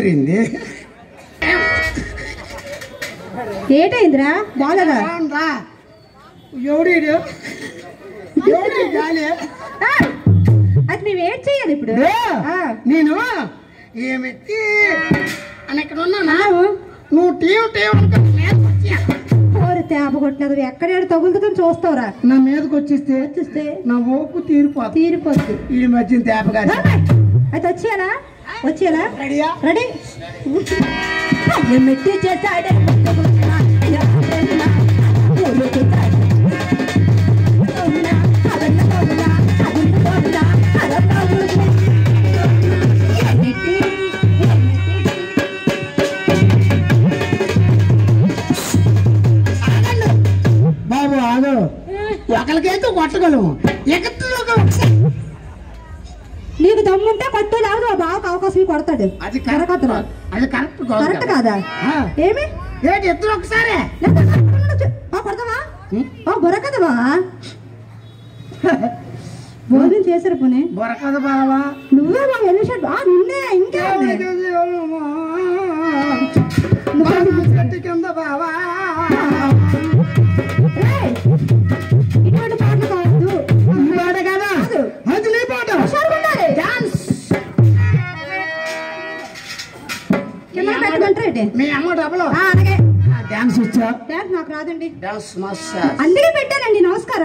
ఎగిరింది ఏటైందిరా బాగదా బాగుందా ఎవడీడు ఎవడి గాలి అది మేము ఏం చేయాలి ఇప్పుడు ఏ, ఆ. నేను ఏమిటి అని ఇక్కడ ఉన్నానా ఆవు. నువ్వు టీవ్ టీవ్ అనుకుని మీదకి వచ్చా. ఓరి తేప కొట్టినది ఎక్కడ తగులుతుందని చూస్తావురా నా మీదకి వచ్చేస్తే చూస్తే నా ఓపు తీరిపోతుంది తీరిపోద్ది ఈ మధ్యన తేపగా అయితే వచ్చేయాలా వచ్చేయాలా రెడీయా రెడీ మెట్టి చేశాడే బాబు ఆగు ఒకరికైతే కొట్టగలము ఎగట్టులోకి ఒకసారి నీకు దమ్ముంటే పట్టు లేకపోతే మా బావకు అవకాశం ఇవ్వు, కొడతాడు అది కరకత్తలు కరెక్ట్ అది కరెక్ట్ కాదు కరెక్ట్ కదా. కాదా ఆ. ఏమి ఏంటి ఇద్దరు ఒకసారి లేదా కరెక్ట్ ఆ, కొడతావా ఆ, బుర్రకదవా భోజనం చేశారు పోనీ బొరకదు బావా నువ్వే మా వెళ్ళేసాడు ఆ నిన్నే ఇంకా చెట్టు కింద బావా ఏయ్, ఇటువంటి పాటలు కావద్దు ఈ పాట కదా కాదు. అది నీ పాట హుషారుగా ఉండాలి. డాన్స్ కెమెరా పెట్టమంటారా ఏంటి? మీ అమ్మ డబ్బులు ఆ, అలాగే డాన్స్ వచ్చా డాన్స్ నాకు రాదండి డాన్స్ మాస్టర్ అందుకే పెట్టానండి నమస్కారం